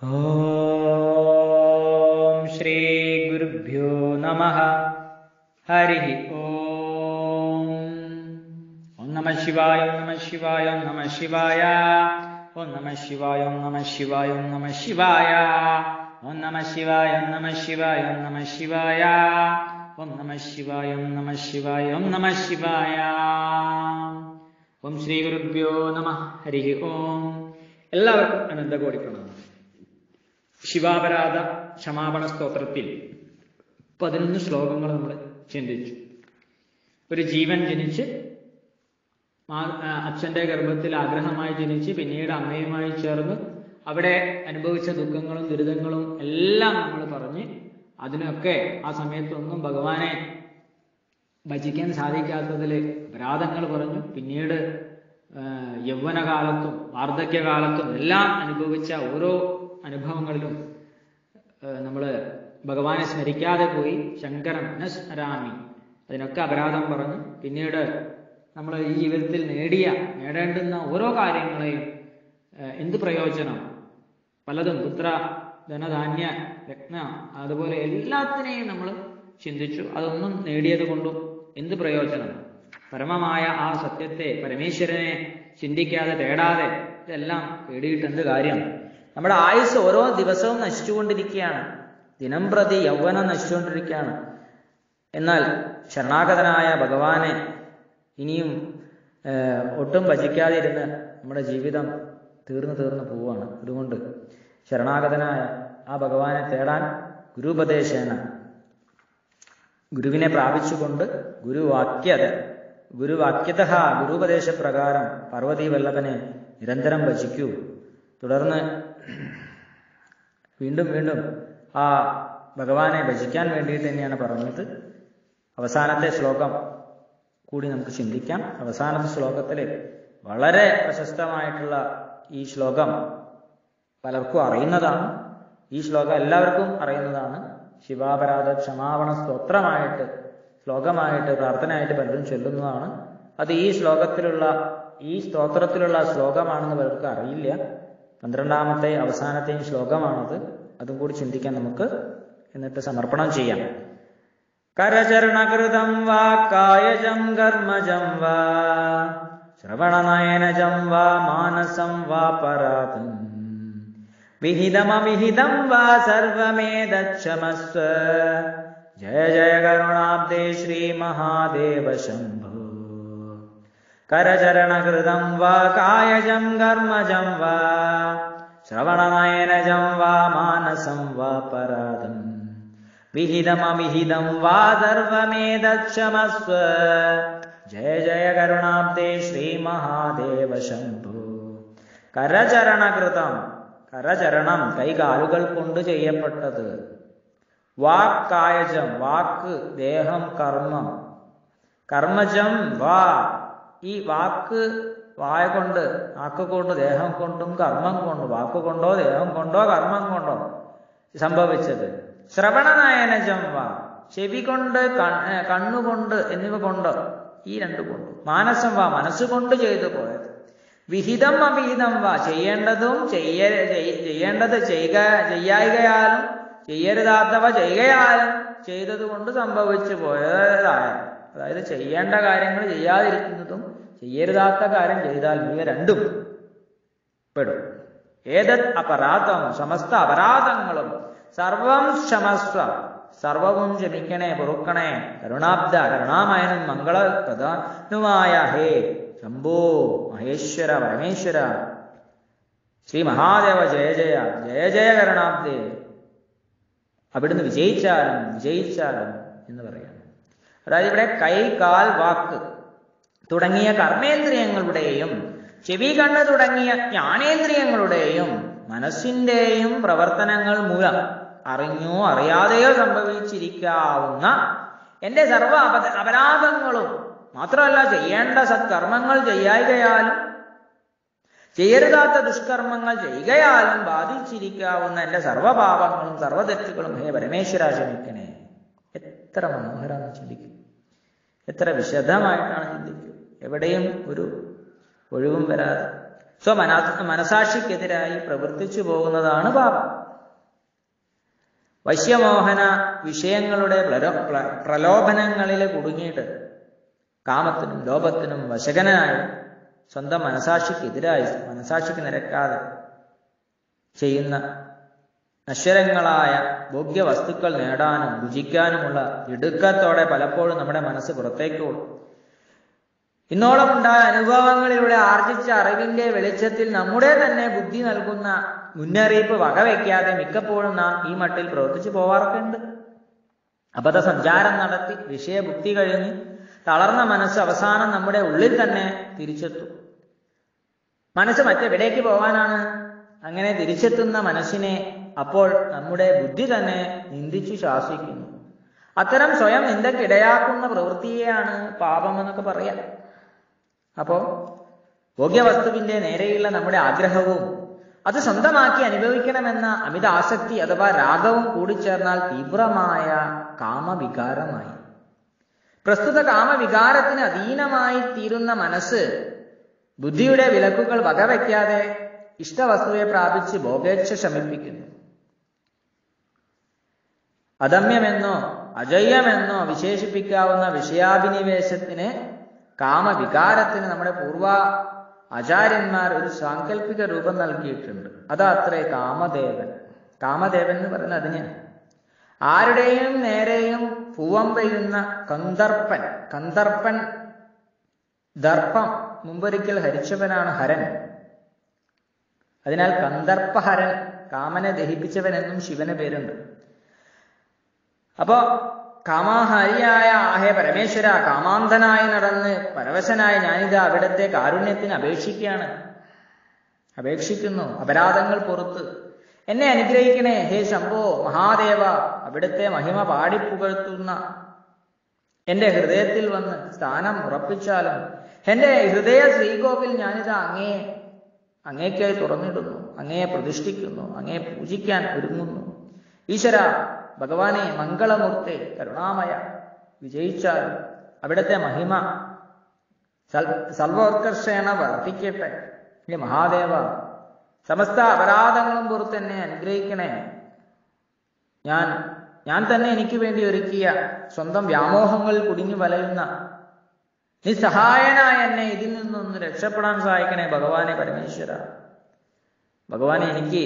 ॐ श्रीगुरुभ्यो नमः हरिः ॐ ॐ नमः शिवाय ॐ नमः शिवाय ॐ नमः शिवाय ॐ नमः शिवाय ॐ नमः शिवाय ॐ नमः शिवाय ॐ नमः शिवाय ॐ नमः शिवाय ॐ नमः शिवाय ॐ नमः शिवाय ॐ नमः शिवाय ॐ नमः शिवाय ഓം ശ്രീ ഗുരുഭ്യോ നമ ഹരി ഓം എല്ലാവർക്കും അനന്തകോടി പ്രണാമം ശിവാപരാധ ക്ഷമാപണ സ്തോത്രത്തിൽ പതിനൊന്ന് ശ്ലോകങ്ങൾ നമ്മൾ ചിന്തിച്ചു ഒരു ജീവൻ ജനിച്ച് മാ- ആ, അച്ഛന്റെ ഗർഭത്തിൽ ആഗ്രഹമായി ജനിച്ച് പിന്നീട് അമ്മയുമായി ചേർന്ന് അവിടെ അനുഭവിച്ച ദുഃഖങ്ങളും ദുരിതങ്ങളും എല്ലാം നമ്മൾ പറഞ്ഞ് അതിനൊക്കെ ആ സമയത്തൊന്നും ഭഗവാനെ ഭജിക്കാൻ സാധിക്കാത്തതിൽ അപരാധങ്ങൾ പറഞ്ഞു പിന്നീട് ആ, യൗവനകാലത്തും വാർദ്ധക്യകാലത്തും എല്ലാം അനുഭവിച്ച ഓരോ അനുഭവങ്ങളിലും നമ്മൾ ഭഗവാനെ സ്മരിക്കാതെ പോയി ശങ്കരം ന സ്മരാമി അതിനൊക്കെ അപരാധം പറഞ്ഞു പിന്നീട് നമ്മൾ ഈ ജീവിതത്തിൽ നേടിയ നേടേണ്ടുന്ന ഓരോ കാര്യങ്ങളെയും ആ, എന്ത് പ്രയോജനം പലതും പുത്ര ധനധാന്യ രത്ന അതുപോലെ എല്ലാത്തിനെയും നമ്മൾ ചിന്തിച്ചു അതൊന്നും നേടിയത് കൊണ്ടും എന്ത് പ്രയോജനം പരമമായ ആ സത്യത്തെ പരമേശ്വരനെ ചിന്തിക്കാതെ തേടാതെ ഇതെല്ലാം തേടിയിട്ട് എന്ത് കാര്യം നമ്മുടെ ആയുസ് ഓരോ ദിവസവും നശിച്ചുകൊണ്ടിരിക്കുകയാണ് ദിനം പ്രതി യൗവനം നശിച്ചുകൊണ്ടിരിക്കുകയാണ് എന്നാൽ ശരണാഗതനായ ഭഗവാനെ ഇനിയും ഏഹ്, ഒട്ടും ഭജിക്കാതെ ഇരുന്ന് നമ്മുടെ ജീവിതം തീർന്നു തീർന്നു പോവുകയാണ് അതുകൊണ്ട് ശരണാഗതനായ ആ ഭഗവാനെ തേടാൻ ഗുരുപദേശേന ഗുരുവിനെ പ്രാപിച്ചുകൊണ്ട് ഗുരുവാക്യത ഗുരുവാക്യത ഗുരുപദേശപ്രകാരം പാർവതി വല്ലഭനെ നിരന്തരം ഭജിക്കൂ തുടർന്ന് വീണ്ടും വീണ്ടും ആ ഭഗവാനെ ഭജിക്കാൻ വേണ്ടിയിട്ട് തന്നെയാണ് പറഞ്ഞത് അവസാനത്തെ ശ്ലോകം കൂടി നമുക്ക് ചിന്തിക്കാം അവസാനത്തെ ശ്ലോകത്തിൽ വളരെ പ്രശസ്തമായിട്ടുള്ള ഈ ശ്ലോകം പലർക്കും അറിയുന്നതാണ് ഈ ശ്ലോകം എല്ലാവർക്കും അറിയുന്നതാണ് ശിവാപരാധ ക്ഷമാപണ സ്തോത്രമായിട്ട് ശ്ലോകമായിട്ട് പ്രാർത്ഥനയായിട്ട് പലരും ചൊല്ലുന്നതാണ് അത് ഈ ശ്ലോകത്തിലുള്ള ഈ സ്തോത്രത്തിലുള്ള ശ്ലോകമാണെന്ന് പലർക്കും അറിയില്ല പന്ത്രണ്ടാമത്തെ അവസാനത്തെയും ശ്ലോകമാണത് അതും കൂടി ചിന്തിക്കാൻ നമുക്ക് എന്നിട്ട് സമർപ്പണം ചെയ്യാം കരചരണകൃതം വാ കായജം കർമ്മജം വാ ശ്രവണനയനജം വാ മാനസം വാ പരാതം വിഹിതമവിഹിതം വാ സർവമേതക്ഷമസ്വ ജയ ജയ കരുണാബ്ദേ ശ്രീ മഹാദേവ ശംഭോ കരചരണകൃതം വാ കായജം കർമ്മജം വാ ശ്രവണനയനജം വാ മാനസം വാ പരാതം വിഹിതമവിഹിതം വാ സർവമേതക്ഷമസ്വ ജയ ജയ കരുണാബ്ദേ ശ്രീ മഹാദേവ ശംഭോ കരചരണകൃതം കരചരണം കൈകാലുകൾ കൊണ്ട് ചെയ്യപ്പെട്ടത് വാക്കായജം വാക്ക് ദേഹം കർമ്മം കർമ്മജം വാ ഈ വാക്ക് വായ കൊണ്ട് വാക്ക് കൊണ്ട് ദേഹം കൊണ്ടും കർമ്മം കൊണ്ടും വാക്ക് കൊണ്ടോ ദേഹം കൊണ്ടോ കർമ്മം കൊണ്ടോ സംഭവിച്ചത് ശ്രവണനയനജം വാ ചെവി കൊണ്ട് കൺ- ഏ, കണ്ണുകൊണ്ട് എന്നിവ കൊണ്ട് ഈ രണ്ടു കൊണ്ട് മാനസം വാ മനസ്സുകൊണ്ട് ചെയ്തു പോയത് വിഹിതം അവിഹിതം വാ ചെയ്യേണ്ടതും ചെയ്യ ചെയ്- ചെയ്യേണ്ടത് ചെയ്യുക ചെയ്യായികയാലും ചെയ്യരുതാത്തവ ചെയ്യുകയാലും ചെയ്തത് കൊണ്ട് സംഭവിച്ചു പോയതായ അതായത് ചെയ്യേണ്ട കാര്യങ്ങൾ ചെയ്യാതിരിക്കുന്നതും ചെയ്യരുതാത്ത കാര്യം ചെയ്താൽ ഇവ രണ്ടും പെടും ഏതത് അപരാധം സമസ്ത അപരാധങ്ങളും സർവം ക്ഷമസ്വ സർവവും ക്ഷമിക്കണേ പൊറുക്കണേ കരുണാബ്ദ കരുണാമയനും മംഗളപ്രധാനുമായ ഹേ ശംഭോ മഹേശ്വര പരമേശ്വര ശ്രീ മഹാദേവ ജയ ജയ ജയ ജയ കരുണാബ്ദേ അവിടുന്ന് വിജയിച്ചാലും വിജയിച്ചാലും എന്ന് പറയാം അതായത് ഇവിടെ കൈ കാൽ വാക്ക് തുടങ്ങിയ കർമ്മേന്ദ്രിയങ്ങളുടെയും ചെവി കണ്ണ് തുടങ്ങിയ ജ്ഞാനേന്ദ്രിയങ്ങളുടെയും മനസ്സിന്റെയും പ്രവർത്തനങ്ങൾ മൂലം അറിഞ്ഞോ അറിയാതെയോ സംഭവിച്ചിരിക്കാവുന്ന എന്റെ സർവ അപ അപരാധങ്ങളും മാത്രമല്ല ചെയ്യേണ്ട സത്കർമ്മങ്ങൾ ചെയ്യായികയാലും ചെയ്യരുതാത്ത ദുഷ്കർമ്മങ്ങൾ ചെയ്യുകയാലും ബാധിച്ചിരിക്കാവുന്ന എന്റെ സർവപാപങ്ങളും സർവ്വതെറ്റുകളും ഹേ പരമേശ്വര ക്ഷമിക്കണേ എത്ര മനോഹരമാണ് ചിന്തിക്കും എത്ര വിശദമായിട്ടാണ് ചിന്തിക്കുക എവിടെയും ഒരു ഒഴിവും വരാതെ സ്വമന മനസാക്ഷിക്കെതിരായി പ്രവർത്തിച്ചു പോകുന്നതാണ് പാപം വശ്യമോഹന വിഷയങ്ങളുടെ പ്രലോ- പ്ര- പ്രലോഭനങ്ങളിൽ കുടുങ്ങിയിട്ട് കാമത്തിനും ലോഭത്തിനും വശകനായി സ്വന്തം മനസാക്ഷിക്കെതിരായി മനസാക്ഷിക്ക് നിരക്കാതെ ചെയ്യുന്ന നശ്വരങ്ങളായ ഭോഗ്യ വസ്തുക്കൾ നേടാനും ഭുജിക്കാനുമുള്ള ഇടുക്കത്തോടെ പലപ്പോഴും നമ്മുടെ മനസ്സ് പുറത്തേക്ക് ഓടും ഇന്നോളം ഉണ്ടായ അനുഭവങ്ങളിലൂടെ ആർജിച്ച അറിവിന്റെ വെളിച്ചത്തിൽ നമ്മുടെ തന്നെ ബുദ്ധി നൽകുന്ന മുന്നറിയിപ്പ് വകവയ്ക്കാതെ മിക്കപ്പോഴും നാം ഈ മട്ടിൽ പ്രവർത്തിച്ചു പോവാറൊക്കെ ഉണ്ട് അബദ്ധ സഞ്ചാരം നടത്തി വിഷയബുദ്ധി കഴിഞ്ഞ് തളർന്ന മനസ്സ് അവസാനം നമ്മുടെ ഉള്ളിൽ തന്നെ തിരിച്ചെത്തും മനസ്സ് മറ്റെവിടേക്ക് പോകാനാണ് അങ്ങനെ തിരിച്ചെത്തുന്ന മനസ്സിനെ അപ്പോൾ നമ്മുടെ ബുദ്ധി തന്നെ നിന്ദിച്ചു ശാസിക്കുന്നു അത്തരം സ്വയം നിന്ദക്കിടയാക്കുന്ന പ്രവൃത്തിയെയാണ് പാപം എന്നൊക്കെ പറയാം അപ്പോ ഭോഗ്യവസ്തുവിന്റെ നേരെയുള്ള നമ്മുടെ ആഗ്രഹവും അത് സ്വന്തമാക്കി അനുഭവിക്കണമെന്ന അമിത ആസക്തി അഥവാ രാഗവും കൂടിച്ചേർന്നാൽ തീവ്രമായ കാമവികാരമായി പ്രസ്തുത കാമവികാരത്തിന് അധീനമായി തീരുന്ന മനസ്സ് ബുദ്ധിയുടെ വിലക്കുകൾ വകവയ്ക്കാതെ ഇഷ്ടവസ്തുവെ പ്രാപിച്ച് ഭോഗേച്ഛ ശമിപ്പിക്കുന്നു അദമ്യമെന്നോ അജയ്യമെന്നോ വിശേഷിപ്പിക്കാവുന്ന വിഷയാഭിനിവേശത്തിന് കാമവികാരത്തിന് നമ്മുടെ പൂർവ ആചാര്യന്മാർ ഒരു സാങ്കല്പിക രൂപം നൽകിയിട്ടുണ്ട് അതാത്രേ കാമദേവൻ കാമദേവൻ എന്ന് പറയുന്നത് അതിനെയാണ് ആരുടെയും നേരെയും പൂവം പെയ്യുന്ന കന്ദർപ്പൻ കന്ദർപ്പൻ ദർപ്പം മുമ്പൊരിക്കൽ ഹരിച്ചവനാണ് ഹരൻ അതിനാൽ കന്ദർപ്പഹരൻ കാമനെ ദഹിപ്പിച്ചവൻ എന്നും ശിവന് പേരുണ്ട് അപ്പോ കാമാഹരിയായ ആഹേ പരമേശ്വര കാമാന്തനായി നടന്ന് പരവശനായ ഞാനിത് അവിടുത്തെ കാരുണ്യത്തിന് അപേക്ഷിക്കുകയാണ് അപേക്ഷിക്കുന്നു അപരാധങ്ങൾ പുറത്ത് എന്നെ അനുഗ്രഹിക്കണേ ഹേ ശംഭോ മഹാദേവ അവിടുത്തെ മഹിമ പാടിപ്പുകഴ്ത്തുന്ന എന്റെ ഹൃദയത്തിൽ വന്ന് സ്ഥാനം ഉറപ്പിച്ചാലും എന്റെ ഹൃദയ ശ്രീകോവിൽ ഞാനിത് അങ്ങേ അങ്ങേക്കായി തുറന്നിടുന്നു അങ്ങയെ പ്രതിഷ്ഠിക്കുന്നു അങ്ങയെ പൂജിക്കാൻ ഒരുങ്ങുന്നു ഈശ്വര ഭഗവാനെ മംഗളമൂർത്തെ കരുണാമയ വിജയിച്ചാൽ അവിടുത്തെ മഹിമ സൽ സർവോത്കർഷേണ വർദ്ധിക്കട്ടെ ഹേ മഹാദേവ സമസ്ത അപരാധങ്ങളും പുറത്ത് എന്നെ അനുഗ്രഹിക്കണേ ഞാൻ ഞാൻ തന്നെ എനിക്ക് വേണ്ടി ഒരുക്കിയ സ്വന്തം വ്യാമോഹങ്ങളിൽ കുടുങ്ങി വലയുന്ന നിസ്സഹായനായ എന്നെ ഇതിൽ നിന്നൊന്ന് രക്ഷപ്പെടാൻ സഹായിക്കണേ ഭഗവാനെ പരമേശ്വര ഭഗവാനെ എനിക്ക്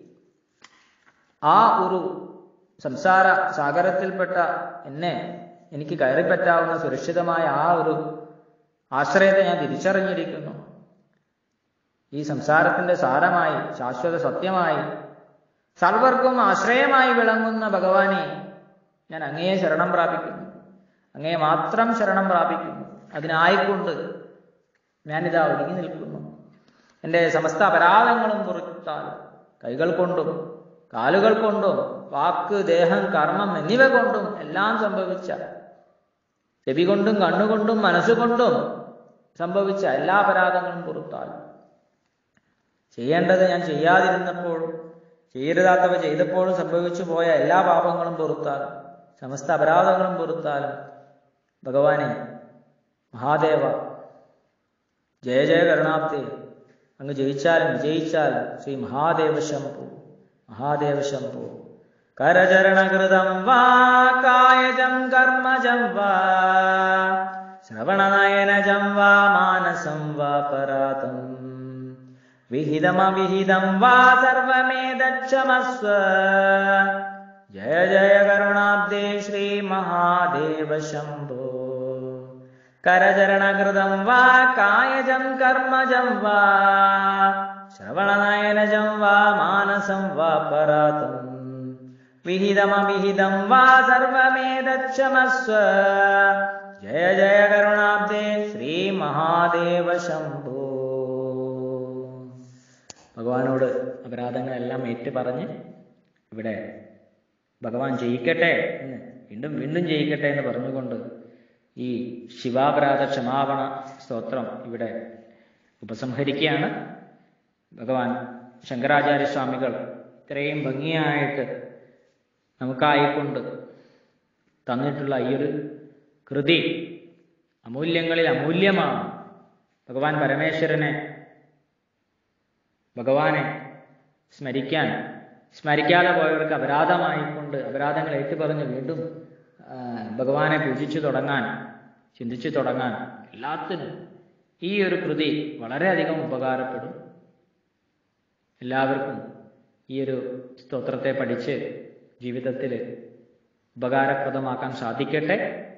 ആ ഒരു സംസാര സാഗരത്തിൽപ്പെട്ട എന്നെ എനിക്ക് കയറിപ്പറ്റാവുന്ന സുരക്ഷിതമായ ആ ഒരു ആശ്രയത്തെ ഞാൻ തിരിച്ചറിഞ്ഞിരിക്കുന്നു ഈ സംസാരത്തിന്റെ സാരമായി ശാശ്വത സത്യമായി സർവർക്കും ആശ്രയമായി വിളങ്ങുന്ന ഭഗവാനെ ഞാൻ അങ്ങയെ ശരണം പ്രാപിക്കുന്നു അങ്ങയെ മാത്രം ശരണം പ്രാപിക്കുന്നു അതിനായിക്കൊണ്ട് ഞാനിതാ ഒരുങ്ങി നിൽക്കുന്നു എൻ്റെ സമസ്ത അപരാധങ്ങളും പുറത്താൽ കൈകൾ കൊണ്ടും കാലുകൾ കൊണ്ടും വാക്ക് ദേഹം കർമ്മം എന്നിവ കൊണ്ടും എല്ലാം സംഭവിച്ച ചെവി കൊണ്ടും കണ്ണുകൊണ്ടും മനസ്സുകൊണ്ടും സംഭവിച്ച എല്ലാ അപരാധങ്ങളും പുറത്താൽ ചെയ്യേണ്ടത് ഞാൻ ചെയ്യാതിരുന്നപ്പോഴും ചെയ്യരുതാത്തവ ചെയ്തപ്പോഴും സംഭവിച്ചു പോയ എല്ലാ പാപങ്ങളും പൊറുത്താലും സമസ്ത അപരാധങ്ങളും പൊറുത്താലും ഭഗവാനെ മഹാദേവ ജയ ജയ കരുണാബ്ദേ അങ്ങ് ജയിച്ചാലും വിജയിച്ചാലും ശ്രീ മഹാദേവ ശംഭു മഹാദേവ ശംഭു കരചരണകൃതം വാ കായജം കർമ്മജം വാ ശ്രവണനയനജം വാ മാനസം വാ പരാതം വിഹിതമവിഹിതം വാ സർവമേതക്ഷമസ്വ ജയ ജയ കരുണാബ്ദേ ശ്രീ മഹാദേവ ശംഭോ കരചരണകൃതം വാ കായജം കർമ്മജം വാ ശ്രവണനയനജം വാ മാനസം വാ പരാതം വിഹിതമവിഹിതം വാ സർവമേതക്ഷമസ്വ ജയ ജയ കരുണാബ്ദേ ശ്രീ മഹാദേവ ശംഭോ ഭഗവാനോട് അപരാധങ്ങളെല്ലാം ഏറ്റു പറഞ്ഞ് ഇവിടെ ഭഗവാൻ ജയിക്കട്ടെ എന്ന് വീണ്ടും വീണ്ടും ജയിക്കട്ടെ എന്ന് പറഞ്ഞുകൊണ്ട് ഈ ശിവാപരാധ ക്ഷമാപണ സ്തോത്രം ഇവിടെ ഉപസംഹരിക്കുകയാണ് ഭഗവാൻ ശങ്കരാചാര്യസ്വാമികൾ ഇത്രയും ഭംഗിയായിട്ട് നമുക്കായിക്കൊണ്ട് തന്നിട്ടുള്ള ഈ ഒരു കൃതി അമൂല്യങ്ങളിൽ അമൂല്യമാണ് ഭഗവാൻ പരമേശ്വരനെ ഭഗവാനെ സ്മരിക്കാൻ സ്മരിക്കാതെ പോയവർക്ക് അപരാധമായിക്കൊണ്ട് അപരാധങ്ങൾ ഏറ്റുപറഞ്ഞ് വീണ്ടും ആ, ഭഗവാനെ പൂജിച്ചു തുടങ്ങാൻ ചിന്തിച്ചു തുടങ്ങാൻ എല്ലാത്തിനും ഈ ഒരു കൃതി വളരെയധികം ഉപകാരപ്പെടും എല്ലാവർക്കും ഈ ഒരു സ്തോത്രത്തെ പഠിച്ച് ജീവിതത്തിൽ ഉപകാരപ്രദമാക്കാൻ സാധിക്കട്ടെ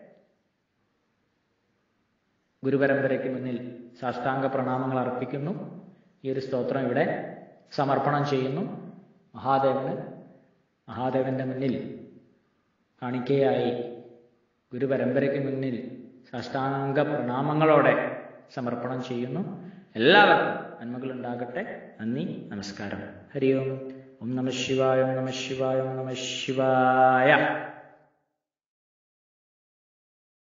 ഗുരുപരമ്പരയ്ക്ക് മുന്നിൽ സാഷ്ടാംഗ പ്രണാമങ്ങൾ അർപ്പിക്കുന്നു ഈ ഒരു സ്തോത്രം ഇവിടെ സമർപ്പണം ചെയ്യുന്നു മഹാദേവന് മഹാദേവന്റെ മുന്നിൽ കാണിക്കയായി ഗുരുപരമ്പരയ്ക്ക് മുന്നിൽ സാഷ്ടാംഗ പ്രണാമങ്ങളോടെ സമർപ്പണം ചെയ്യുന്നു എല്ലാവർക്കും നന്മകൾ ഉണ്ടാകട്ടെ നന്ദി നമസ്കാരം ഹരി ഓം ഓം നമ ശിവായ ഓം നമ ശിവായ ഓം നമ ശിവായ